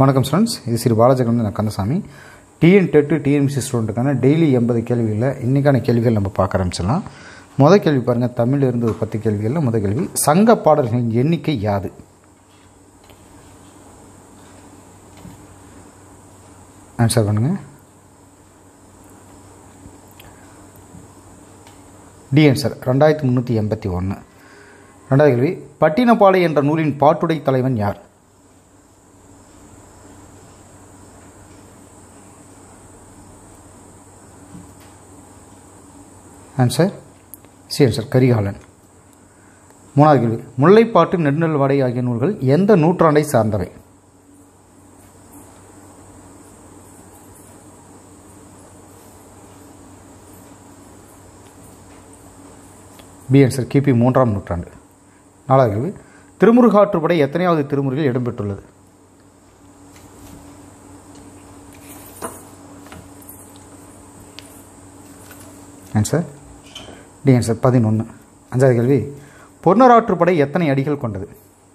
வணக்கம் ஸ்டூடெண்ட்ஸ் இது ஸ்ரீ பாலஜகம் நான் கந்தசாமி டிஎன் டெட்டு டிஎன்சி ஸ்டூடெண்ட்டுக்கான டெய்லி எண்பது கேள்விகளில் இன்றைக்கான கேள்விகள் நம்ம பார்க்க ஆரம்பிச்சிடலாம் முதல் கேள்வி பாருங்கள் தமிழில் இருந்து ஒரு பத்து கேள்விகளில் முதல் கேள்வி சங்க பாடல்களின் எண்ணிக்கை யாது ஆன்சர் பண்ணுங்கள் டி ஆன்சர் ரெண்டாயிரத்தி முந்நூற்றி எண்பத்தி ஒன்று ரெண்டாவது கேள்வி பட்டினப்பாலை என்ற நூலின் பாட்டுடை தலைவன் யார் ஆன்சர் சி ஆன்சர் கரிகாலன் மூணாவது கேள்வி முல்லைப்பாட்டு நெடுநல் வாடை ஆகிய நூல்கள் எந்த நூற்றாண்டை சார்ந்தவை பி ஆன்சர் கிபி மூன்றாம் நூற்றாண்டு நாலாவது கேள்வி திருமுருகாற்றுப்படை எத்தனையாவது திருமுறையில் இடம்பெற்றுள்ளது ஆன்சர் டி ஆன்சர் பதினொன்று அஞ்சாவது கேள்வி பொன்னராற்றுப்படை எத்தனை அடிகள் கொண்டது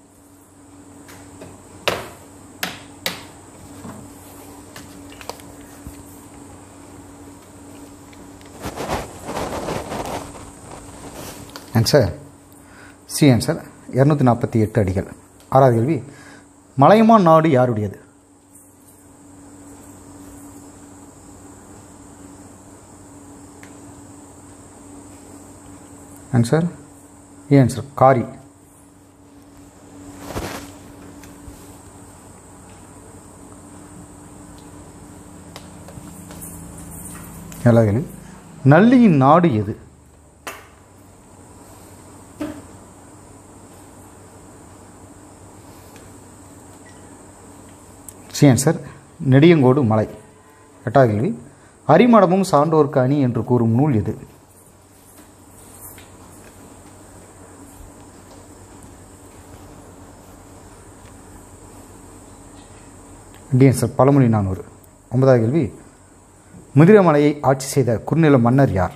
ஆன்சர் சி ஆன்சர் இரநூத்தி நாற்பத்தி எட்டு அடிகள் ஆறாவது கேள்வி மலையமான் நாடு யாருடையது ஆன்சர் ஏ ஆன்சர் காரி ஏழாவது கேள்வி நல்லியின் நாடு எது சி ஆன்சர் நெடியங்கோடு மலை எட்டாவது கேள்வி அரிமடமும் சான்றோர்க்கு அணி என்று கூறும் நூல் எது டி ஆன்சர் பழமொழி நானூறு ஒன்பதாவது கேள்வி முதிரமலையை ஆட்சி செய்த குறுநில மன்னர் யார்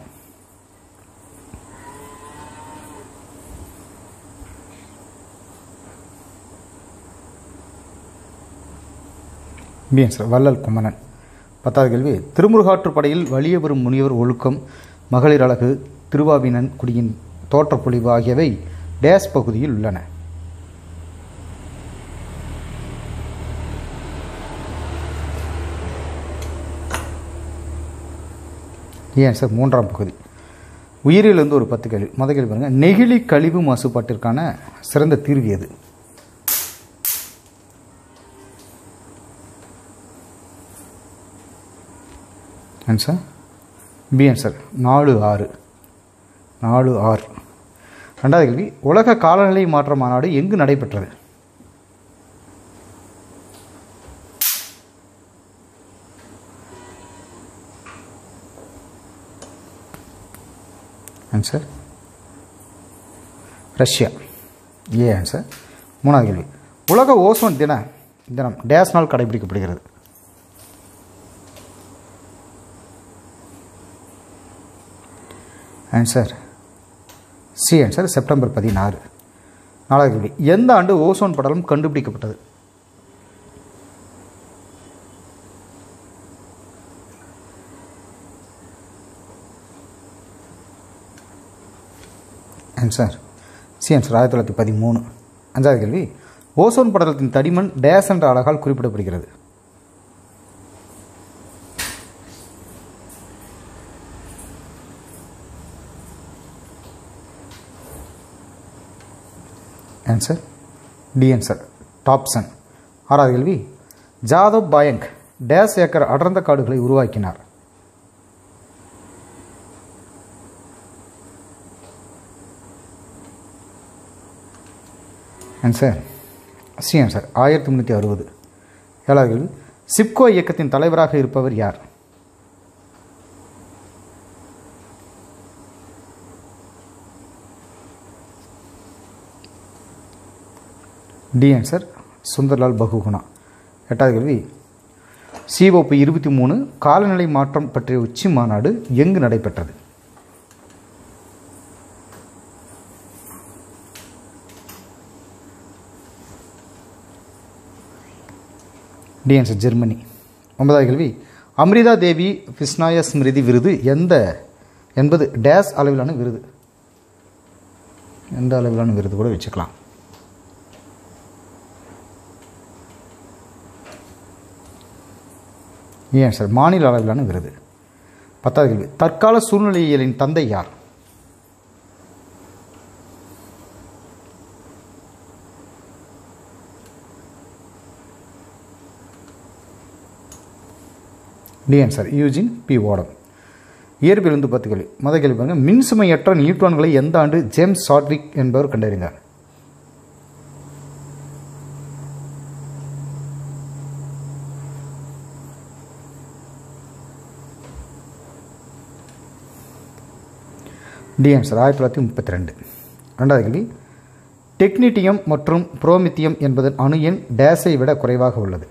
பி ஆன்சர் வள்ளல் குமணன் பத்தாவது கேள்வி திருமுருகாற்றுப்படையில் வலிய பெறும் முனிவர் ஒழுக்கம் மகளிர் அழகு திருவாவினன் குடியின் தோற்றப்பொழிவு ஆகியவை டேஸ் பகுதியில் உள்ளன ஏன் சார் மூன்றாம் பகுதி உயிரிலிருந்து ஒரு பத்து கேள்வி முதல் கேள்வி பாருங்கள் நெகிழி கழிவு மாசுபாட்டிற்கான சிறந்த தீர்வு எது ஆன்சர் பி ஆன்சர் நாலு ஆறு நாலு ஆறு ரெண்டாவது கேள்வி உலக காலநிலை மாற்ற மாநாடு எங்கு நடைபெற்றது ஆன்சர் ரஷ்யா ஏ ஆன்சர் மூணாவது கேள்வி உலக ஓசோன் தின தினம் டேஸ் நாள் கடைபிடிக்கப்படுகிறது ஆன்சர் சி ஆன்சர் செப்டம்பர் பதினாறு நாலாவது கேள்வி எந்த ஆண்டு ஓசோன் படலம் கண்டுபிடிக்கப்பட்டது ஆன்சர் சி ஆன்சர் ஆயிரத்தி தொள்ளாயிரத்தி பதிமூணு அஞ்சாவது கேள்வி ஓசோன் படலத்தின் தடிமன் டேஸ் என்ற அழகால் குறிப்பிடப்படுகிறது ஆன்சர் டி ஆன்சர் டாப்சன் ஆறாவது கேள்வி ஜாதவ் பாயங்க் டேஸ் ஏக்கர் அடர்ந்த காடுகளை உருவாக்கினார் ஆன்சர் சி ஆன்சர் ஆயிரத்தி முந்நூற்றி அறுபது ஏழாவது கேள்வி சிப்கோ இயக்கத்தின் தலைவராக இருப்பவர் யார் டி ஆன்சர் சுந்தர்லால் பகுகுணா எட்டாவது கேள்வி சிஓபி இருபத்தி மூணு காலநிலை மாற்றம் பற்றிய உச்சி மாநாடு எங்கு நடைபெற்றது டி ஆன்சர் ஜெர்மனி ஒன்பதாவது கேள்வி அம்ரிதா தேவி விஸ்நாய ஸ்மிருதி விருது எந்த என்பது டேஸ் அளவிலான விருது எந்த அளவிலான விருது கூட வச்சுக்கலாம் ஏன் சார் மாநில அளவிலான விருது பத்தாவது கேள்வி தற்கால சூழ்நிலையியலின் தந்தை யார் டி ஆன்சர் யூஜின் பி ஓடம் இயற்பியல் வந்து பத்து கேள்வி மொதல் கேள்வி பாருங்க மின்சுமையற்ற நியூட்ரான்களை எந்த ஆண்டு ஜேம்ஸ் சாட்விக் என்பவர் கண்டறிந்தார் டி ஆன்சர் ஆயிரத்தி தொள்ளாயிரத்தி முப்பத்தி ரெண்டு ரெண்டாவது கேள்வி டெக்னிட்டியம் மற்றும் புரோமித்தியம் என்பதன் அணு எண் டேஸை விட குறைவாக உள்ளது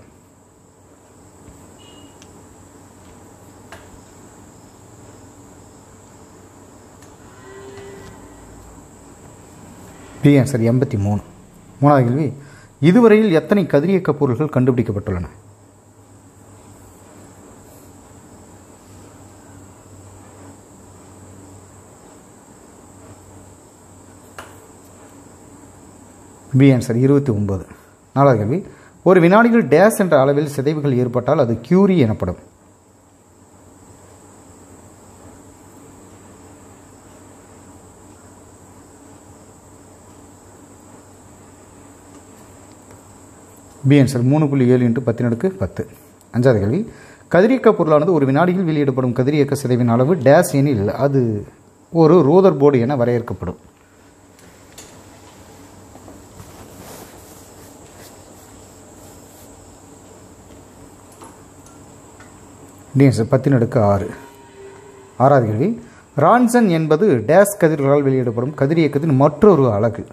பி ஆன்சர் எண்பத்தி மூணு மூணாவது கேள்வி இதுவரையில் எத்தனை கதிரியக்க பொருள்கள் கண்டுபிடிக்கப்பட்டுள்ளன பி ஆன்சர் இருபத்தி ஒன்பது நாலாவது கேள்வி ஒரு வினாடியில் டேஸ் என்ற அளவில் சிதைவுகள் ஏற்பட்டால் அது கியூரி எனப்படும் பி ஆன்சர் மூணு புள்ளி ஏழு இன்ட்டு பத்தினடுக்கு பத்து அஞ்சாவது கேள்வி கதிரியக்க பொருளானது ஒரு வினாடியில் வெளியிடப்படும் கதிரியக்க சிதைவின் அளவு டேஸ் எனில் அது ஒரு ரோதர் போர்டு என வரையறுக்கப்படும் டி ஆன்சர் பத்தினடுக்கு ஆறு ஆறாவது கேள்வி ரான்சன் என்பது டேஸ் கதிர்களால் வெளியிடப்படும் கதிரியக்கத்தின் மற்றொரு அலகு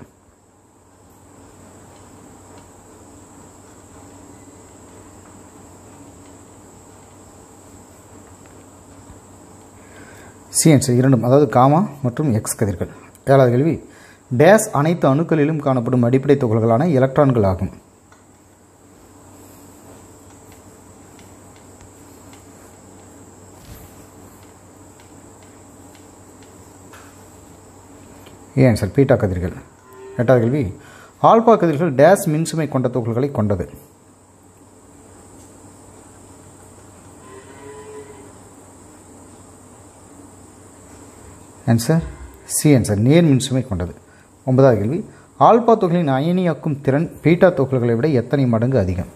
சிஎன்ஸ் இரண்டும் அதாவது காமா மற்றும் எக்ஸ் கதிர்கள் ஏழாவது கேள்வி டேஸ் அனைத்து அணுக்களிலும் காணப்படும் அடிப்படை துகள்களான எலக்ட்ரான்கள் ஆகும் ஏன் சார் பீட்டா கதிர்கள் எட்டாவது கேள்வி ஆல்பா கதிர்கள் டேஸ் மின்சுமை கொண்ட துகள்களை கொண்டது ஆன்சர் சி ஆன்சர் நேர் மின்சுமை கொண்டது ஒன்பதாவது கேள்வி ஆல்பா துகளின் அயனியாக்கும் திறன் பீட்டா துகள்களை விட எத்தனை மடங்கு அதிகம்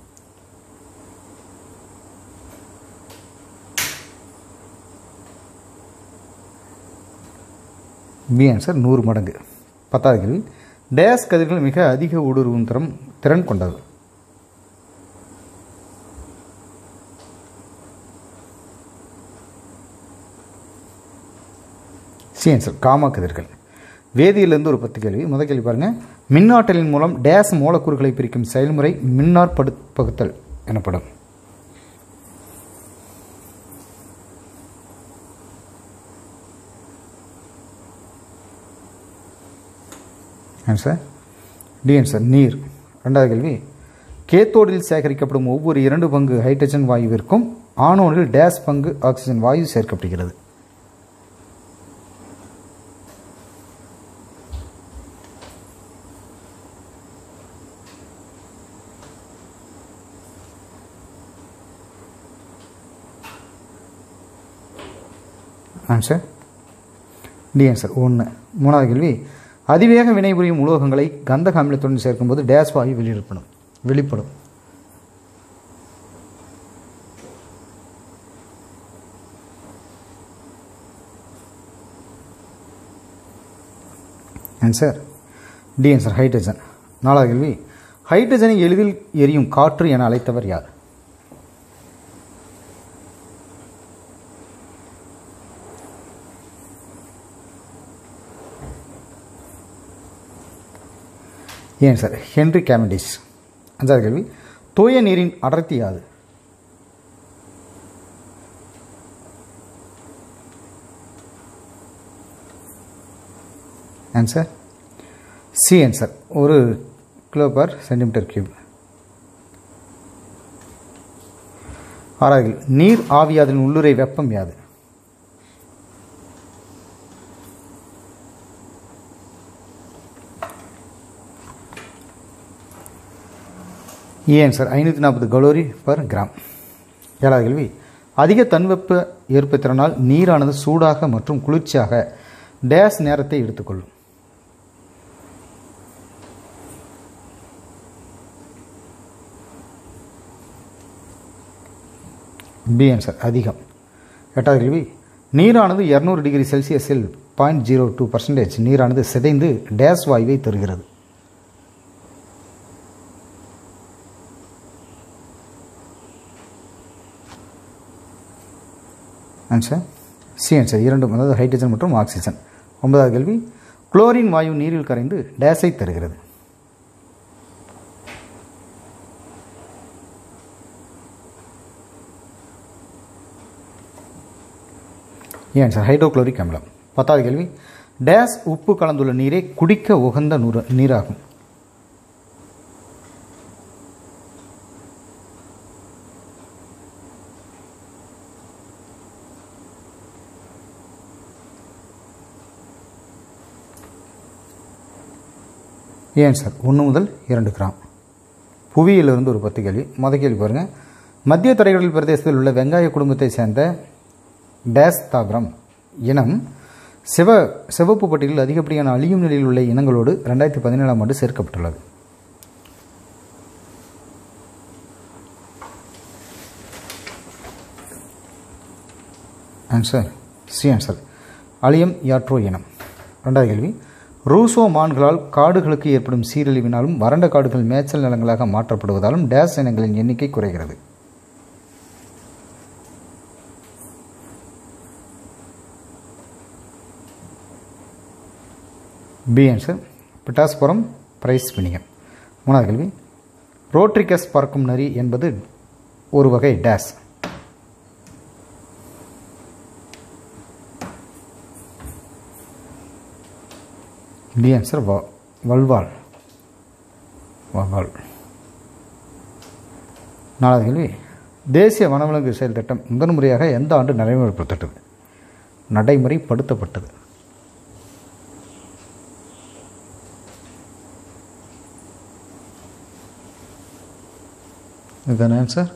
பி ஆன்சர் நூறு மடங்கு பத்தாவது கேள்வி டேஸ் கதிர்கள் மிக அதிக ஊடுருவும் திறம் திறன் கொண்டது சி ஆன்சர் காமா கதிர்கள் வேதியிலிருந்து ஒரு பத்து கேள்வி முதல் கேள்வி பாருங்கள் மின்னாற்றலின் மூலம் டேஸ் மூலக்கூறுகளை பிரிக்கும் செயல்முறை மின்னார் படு பகுத்தல் எனப்படும் ஆன்சர் டி ஆன்சர் நீர் ரெண்டாவது கேள்வி கேத்தோடில் சேகரிக்கப்படும் ஒவ்வொரு இரண்டு பங்கு ஹைட்ரஜன் வாயுவிற்கும் ஆனோனில் டேஸ் பங்கு ஆக்சிஜன் வாயு சேர்க்கப்படுகிறது ஆன்சர் டி ஆன்சர் ஒன்று மூணாவது கேள்வி அதிவேக வினைபுரியும் உலோகங்களை கந்தக அமிலத்துடன் சேர்க்கும்போது டேஸ் வாயு வெளியிடப்படும் வெளிப்படும் ஆன்சர் டி ஆன்சர் ஹைட்ரஜன் நாலாவது கேள்வி ஹைட்ரஜனை எளிதில் எரியும் காற்று என அழைத்தவர் யார் ஏன் சார் ஹென்ரி கேமண்டிஸ் அஞ்சாவது கேள்வி தூய நீரின் அடர்த்தி யாது ஆன்சர் சி ஆன்சர் ஒரு கிலோ பர் சென்டிமீட்டர் கியூப் ஆறாவது கேள்வி. நீர் ஆவியாதலின் உள்ளுரை வெப்பம் யாது ஏன் சார் ஐநூற்றி நாற்பது கலோரி பர் கிராம் ஏழாவது கேள்வி அதிக தன்வெப்ப ஏற்பத்திறனால் நீரானது சூடாக மற்றும் குளிர்ச்சியாக டேஸ் நேரத்தை எடுத்துக்கொள்ளும் பி ஆன்சர் அதிகம் எட்டாவது கேள்வி நீரானது இரநூறு டிகிரி செல்சியஸில் பாயிண்ட் ஜீரோ டூ பர்சன்டேஜ் நீரானது சிதைந்து டேஸ் வாயுவை தருகிறது ஆன்சர் சி ஆன்சர் இரண்டும் அதாவது ஹைட்ரஜன் மற்றும் ஆக்சிஜன் ஒன்பதாவது கேள்வி குளோரின் வாயு நீரில் கரைந்து டேஸை தருகிறது ஏன் சார் ஹைட்ரோகுளோரிக் அமிலம் பத்தாவது கேள்வி டேஸ் உப்பு கலந்துள்ள நீரை குடிக்க உகந்த நூறு நீராகும் ஏன் சார் ஒன்று முதல் இரண்டு கிராம் புவியிலிருந்து ஒரு பத்து கேள்வி முத கேள்வி பாருங்கள் மத்திய தரைக்கடல் பிரதேசத்தில் உள்ள வெங்காய குடும்பத்தை சேர்ந்த டேஸ் தாவரம் இனம் சிவ சிவப்பு பட்டியலில் அதிகப்படியான அழியும் நிலையில் உள்ள இனங்களோடு ரெண்டாயிரத்தி பதினேழாம் ஆண்டு சேர்க்கப்பட்டுள்ளது ஆன்சர் சி ஆன்சர் அலியம் யாட்ரோ இனம் ரெண்டாவது கேள்வி ரூசோ மான்களால் காடுகளுக்கு ஏற்படும் சீரழிவினாலும் வறண்ட காடுகள் மேய்ச்சல் நிலங்களாக மாற்றப்படுவதாலும் டேஸ் இனங்களின் எண்ணிக்கை குறைகிறது பி ஆன்சர் பிட்டாஸ்புரம் பிரைஸ் வினிகன் மூணாவது கேள்வி ரோட்ரிகஸ் பறக்கும் நரி என்பது ஒரு வகை டேஸ் பி ஆன்சர் வ வல்வாள் வவ்வாள் நாலாவது கேள்வி தேசிய வனவிலங்கு செயல் திட்டம் முதன் முறையாக எந்த ஆண்டு நடைமுறைப்படுத்தப்பட்டது நடைமுறைப்படுத்தப்பட்டது இதுதான ஆன்சர்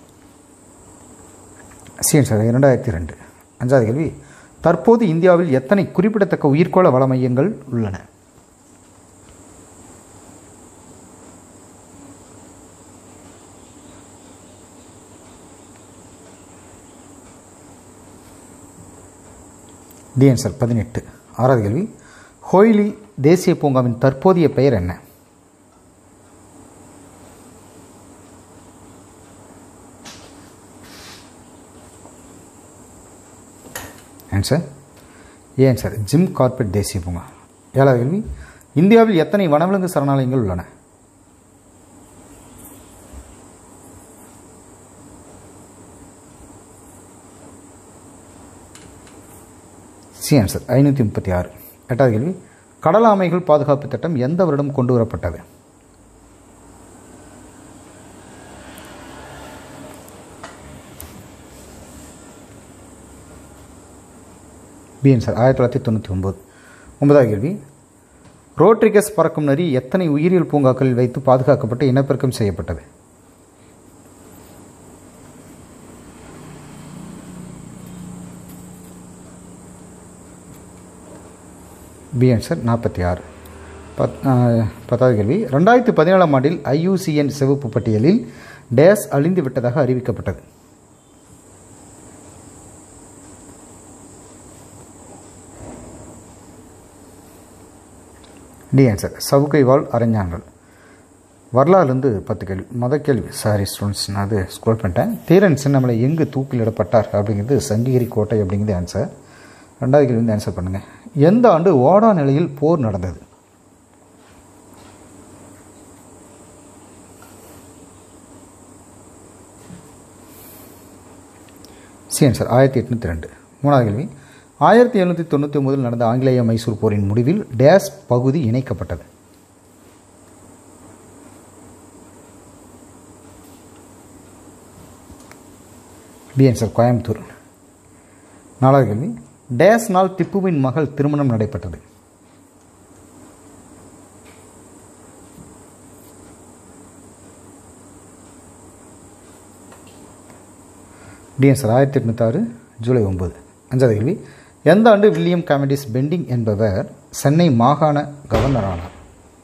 சி ஆன்சர் இரண்டாயிரத்தி ரெண்டு அஞ்சாவது கேள்வி தற்போது இந்தியாவில் எத்தனை குறிப்பிடத்தக்க உயிர்கோள வள மையங்கள் உள்ளன டி ஆன்சர் பதினெட்டு ஆறாவது கேள்வி ஹோய்லி தேசிய பூங்காவின் தற்போதைய பெயர் என்ன answer A answer Jim Corbett தேசிய பூங்கா ஏழாவது கேள்வி இந்தியாவில் எத்தனை வனவிலங்கு சரணாலயங்கள் உள்ளன சி ஆன்சர் ஐநூற்றி முப்பத்தி ஆறு எட்டாவது கேள்வி கடல் ஆமைகள் பாதுகாப்பு திட்டம் எந்த வருடம் கொண்டு வரப்பட்டது பி ஆன்சர் ஆயிரத்தி தொள்ளாயிரத்தி தொண்ணூற்றி ஒம்பது ஒன்பதாவது கேள்வி ரோட்ரிகஸ் பறக்கும் நரி எத்தனை உயிரியல் பூங்காக்களில் வைத்து பாதுகாக்கப்பட்டு இனப்பெருக்கம் செய்யப்பட்டது பி ஆன்சர் நாற்பத்தி ஆறு பத் பத்தாவது கேள்வி ரெண்டாயிரத்தி பதினேழாம் ஆண்டில் ஐயூசிஎன் சிவப்பு பட்டியலில் டேஸ் அழிந்து விட்டதாக அறிவிக்கப்பட்டது டி ஆன்சர் சவுக்கை வாழ் அரஞ்சான்கள் வரலாறுலேருந்து பத்து கேள்வி மொத கேள்வி சாரி ஸ்டூடெண்ட்ஸ் நான் அது ஸ்க்ரோல் பண்ணிட்டேன் தீரன் சின்னமலை எங்கு தூக்கிலிடப்பட்டார் அப்படிங்கிறது சங்ககிரி கோட்டை அப்படிங்கிறது ஆன்சர் ரெண்டாவது கேள்வி வந்து ஆன்சர் பண்ணுங்கள் எந்த ஆண்டு ஓடா நிலையில் போர் நடந்தது சி ஆன்சர் ஆயிரத்தி எட்நூற்றி ரெண்டு மூணாவது கேள்வி ஆயிரத்தி எழுநூற்றி தொண்ணூற்றி ஒன்பதில் நடந்த ஆங்கிலேய மைசூர் போரின் முடிவில் டேஸ் பகுதி இணைக்கப்பட்டது பி ஆன்சர் கோயம்புத்தூர் நாலாவது கேள்வி டேஸ் நாள் திப்புவின் மகள் திருமணம் நடைபெற்றது டி ஆன்சர் ஆயிரத்தி எட்நூத்தாறு ஜூலை ஒம்பது அஞ்சாவது கேள்வி எந்த ஆண்டு வில்லியம் காமெடிஸ் பெண்டிங் என்பவர் சென்னை மாகாண கவர்னர் ஆனார்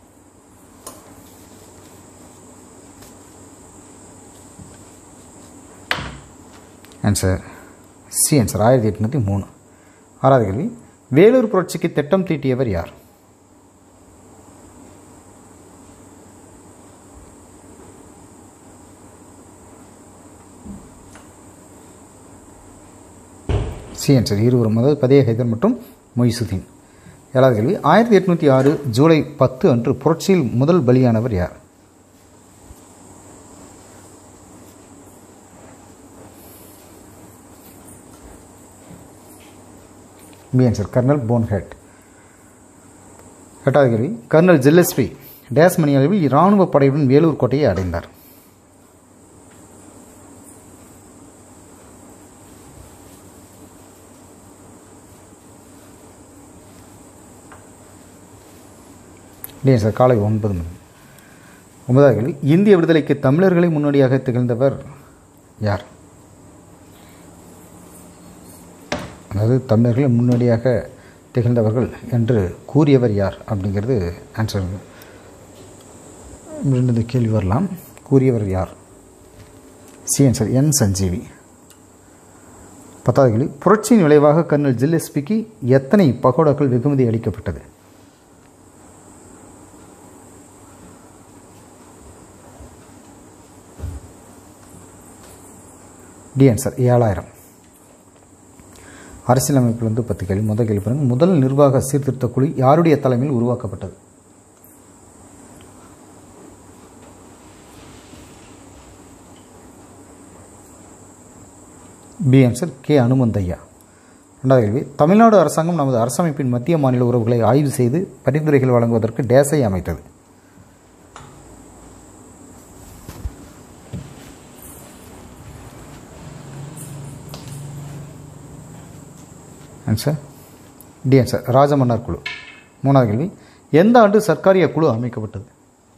ஆன்சர் சி ஆன்சர் ஆயிரத்தி எட்நூற்றி மூணு ஆறாவது கேள்வி வேலூர் புரட்சிக்கு திட்டம் தீட்டியவர் யார் சி ஆன்சர் இருவரும் அதாவது பதைய ஹைதர் மற்றும் மொய்சுதீன் ஏழாவது கேள்வி ஆயிரத்தி எட்நூற்றி ஆறு ஜூலை பத்து அன்று புரட்சியில் முதல் பலியானவர் யார் பி ஆன்சர் கர்னல் போன்ஹெட் எட்டாவது கேள்வி கர்னல் ஜில்லஸ்பி டேஸ் மணி அளவில் இராணுவ படையுடன் வேலூர் கோட்டையை அடைந்தார் இல்லையா சார் காலை ஒன்பது மணி ஒன்பதாவது கேள்வி இந்திய விடுதலைக்கு தமிழர்களை முன்னோடியாக திகழ்ந்தவர் யார் அதாவது தமிழர்களை முன்னோடியாக திகழ்ந்தவர்கள் என்று கூறியவர் யார் அப்படிங்கிறது ஆன்சர் இந்த கேள்வி வரலாம் கூறியவர் யார் சி ஆன்சர் என் சஞ்சீவி பத்தாவது கேள்வி புரட்சியின் விளைவாக கர்னல் ஜில்லெஸ்பிக்கு எத்தனை பகோடாக்கள் வெகுமதி அளிக்கப்பட்டது டி ஆன்சர் ஏழாயிரம் அரசியலமைப்பில் வந்து பத்து கேள்வி முதல் கேள்வி பாருங்க முதல் நிர்வாக சீர்திருத்த குழு யாருடைய தலைமையில் உருவாக்கப்பட்டது பி ஆன்சர் கே அனுமந்தையா ரெண்டாவது கேள்வி தமிழ்நாடு அரசாங்கம் நமது அரசமைப்பின் மத்திய மாநில உறவுகளை ஆய்வு செய்து பரிந்துரைகள் வழங்குவதற்கு டேஸை அமைத்தது ஆன்சர் டி ஆன்சர் ராஜமன்னார் குழு மூணாவது கேள்வி எந்த ஆண்டு சர்க்காரிய குழு அமைக்கப்பட்டது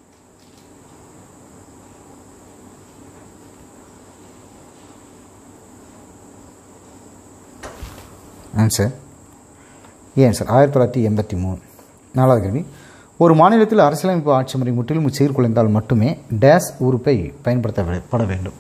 ஆன்சர் ஏ ஆன்சர் ஆயிரத்தி தொள்ளாயிரத்தி எண்பத்தி மூணு நாலாவது கேள்வி ஒரு மாநிலத்தில் அரசியலமைப்பு ஆட்சி முறை முற்றிலும் சீர்குலைந்தால் மட்டுமே டேஸ் உறுப்பை பயன்படுத்தப்பட வேண்டும்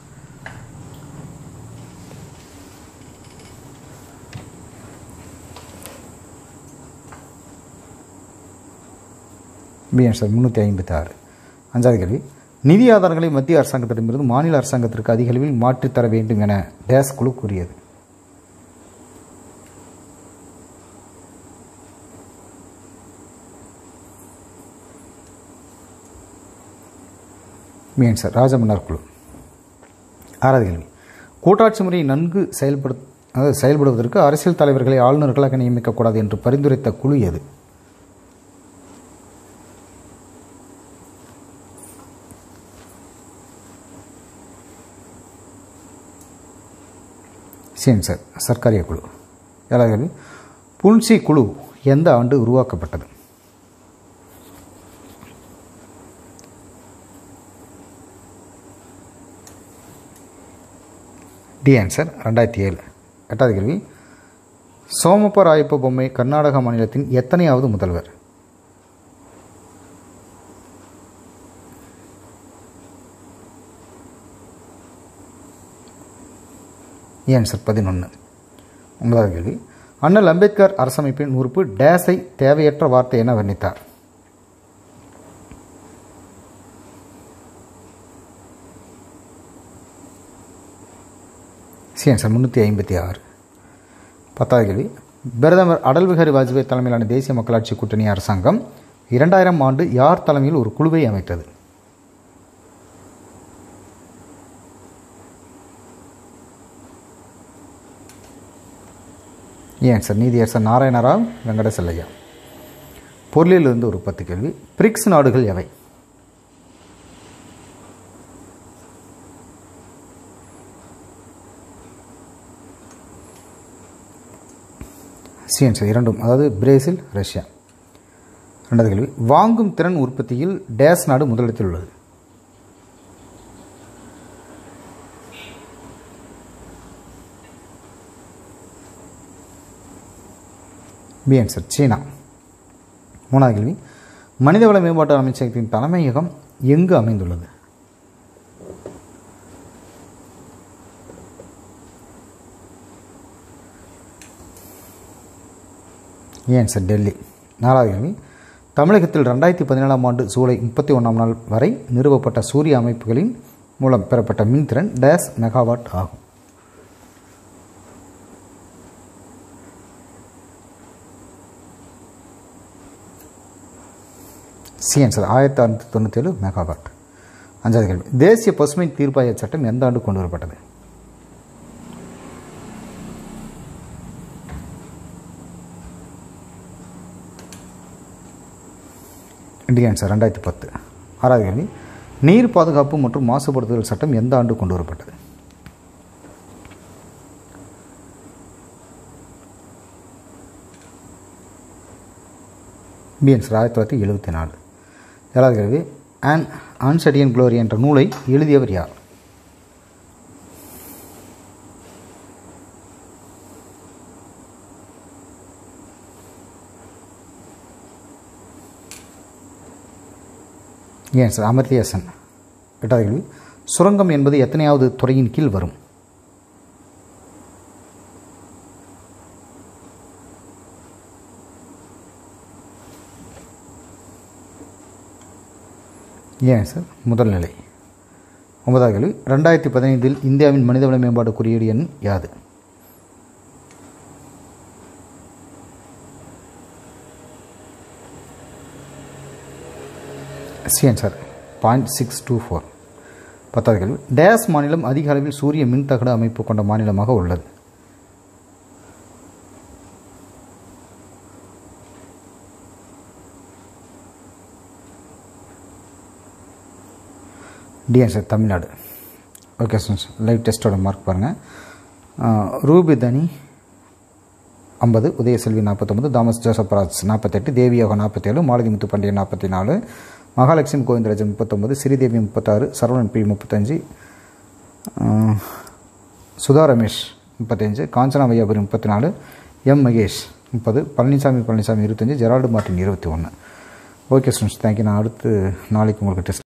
பி ஆன்சர் முந்நூற்றி ஐம்பத்தி ஆறு அஞ்சாவது கேள்வி நிதி ஆதாரங்களை மத்திய அரசாங்கத்திடமிருந்து மாநில அரசாங்கத்திற்கு அதிக அளவில் மாற்றித் தர வேண்டும் என டேஸ் குழு கூறியது பி ஆன்சர் ராஜமன்னார் குழு ஆறாவது கேள்வி கூட்டாட்சி முறையை நன்கு செயல்படு அதாவது செயல்படுவதற்கு அரசியல் தலைவர்களை ஆளுநர்களாக நியமிக்கக்கூடாது என்று பரிந்துரைத்த குழு எது சார் சர்க்காரிய குழு ஏழாவது கேள்வி புன்சி குழு எந்த ஆண்டு உருவாக்கப்பட்டது டி ஆன்சர் ரெண்டாயிரத்தி ஏழு எட்டாவது கேள்வி சோமப்ப ராயப்ப பொம்மை கர்நாடக மாநிலத்தின் எத்தனையாவது முதல்வர் ஆன்சர் பதினொன்று ஒன்பதாவது கேள்வி அண்ணல் அம்பேத்கர் அரசமைப்பின் உறுப்பு டேஸை தேவையற்ற வார்த்தை என வர்ணித்தார் சி ஆன்சர் முந்நூற்றி ஐம்பத்தி ஆறு பத்தாவது கேள்வி பிரதமர் அடல் பிஹாரி வாஜ்பாய் தலைமையிலான தேசிய மக்களாட்சி கூட்டணி அரசாங்கம் இரண்டாயிரம் ஆண்டு யார் தலைமையில் ஒரு குழுவை அமைத்தது ஏன் சார் நீதியரசர் நாராயணராவ் வெங்கட செல்லையா பொருளிலிருந்து ஒரு பத்து கேள்வி பிரிக்ஸ் நாடுகள் எவை சிஎன்சி இரண்டும் அதாவது பிரேசில் ரஷ்யா ரெண்டாவது கேள்வி வாங்கும் திறன் உற்பத்தியில் டேஸ் நாடு முதலிடத்தில் உள்ளது பி ஆன்சர் சீனா மூணாவது கேள்வி மனிதவள மேம்பாட்டு அமைச்சகத்தின் தலைமையகம் எங்கு அமைந்துள்ளது ஏன் சார் டெல்லி நாலாவது கேள்வி தமிழகத்தில் ரெண்டாயிரத்தி பதினேழாம் ஆண்டு ஜூலை முப்பத்தி ஒன்றாம் நாள் வரை நிறுவப்பட்ட சூரிய அமைப்புகளின் மூலம் பெறப்பட்ட மின்திறன் டேஸ் மெகாவாட் ஆகும் சிஎன் சார் ஆயிரத்தி அறுநூற்றி தொண்ணூற்றேழு மெகாவாட் அஞ்சாவது கேள்வி தேசிய பசுமை தீர்ப்பாய சட்டம் எந்த ஆண்டு கொண்டு வரப்பட்டது இந்தியன் சார் ரெண்டாயிரத்தி பத்து ஆறாவது கேள்வி நீர் பாதுகாப்பு மற்றும் மாசுபடுத்துதல் சட்டம் எந்த ஆண்டு கொண்டு வரப்பட்டது பிஎன் சார் ஆயிரத்தி தொள்ளாயிரத்தி எழுபத்தி நாலு ஏழாவது கேள்வி ஆன் ஆன்சடியன் குளோரி என்ற நூலை எழுதியவர் யார் ஏன் சார் அமர்த்தியாசன் எட்டாவது கேள்வி சுரங்கம் என்பது எத்தனையாவது துறையின் கீழ் வரும் ஏன் சார் முதல் நிலை ஒன்பதாவது கேள்வி ரெண்டாயிரத்தி பதினைந்தில் இந்தியாவின் மனிதவள மேம்பாடு குறியீடு எண் யாது சிஎன் sir point six two four பத்தாவது கேள்வி டேஸ் மாநிலம் அதிக அளவில் சூரிய மின்தகடு அமைப்பு கொண்ட மாநிலமாக உள்ளது TN sir Tamil Nadu okay sir live டெஸ்ட்டோட மார்க் பாருங்கள் ரூபி தனி ஐம்பது உதயசெல்வி நாற்பத்தொம்பது தாமஸ் ஜோசப் ராஜ் நாற்பத்தெட்டு தேவியோகம் நாற்பத்தேழு மாலதி முத்துப்பாண்டியன் நாற்பத்தி நாலு மகாலட்சுமி கோவிந்தராஜன் முப்பத்தொம்பது ஸ்ரீதேவி முப்பத்தாறு சரவணன் பி முப்பத்தஞ்சு சுதா ரமேஷ் முப்பத்தஞ்சு காஞ்சனா வையாபுரி முப்பத்தி நாலு எம் மகேஷ் முப்பது பழனிசாமி பழனிசாமி இருபத்தஞ்சு ஜெரால்டு மார்ட்டின் இருபத்தி ஒன்று ஓகே ஸ்டூடெண்ட்ஸ் தேங்க்யூ நான் அடுத்து நாளைக்கு உங்களுக்கு டெஸ்ட்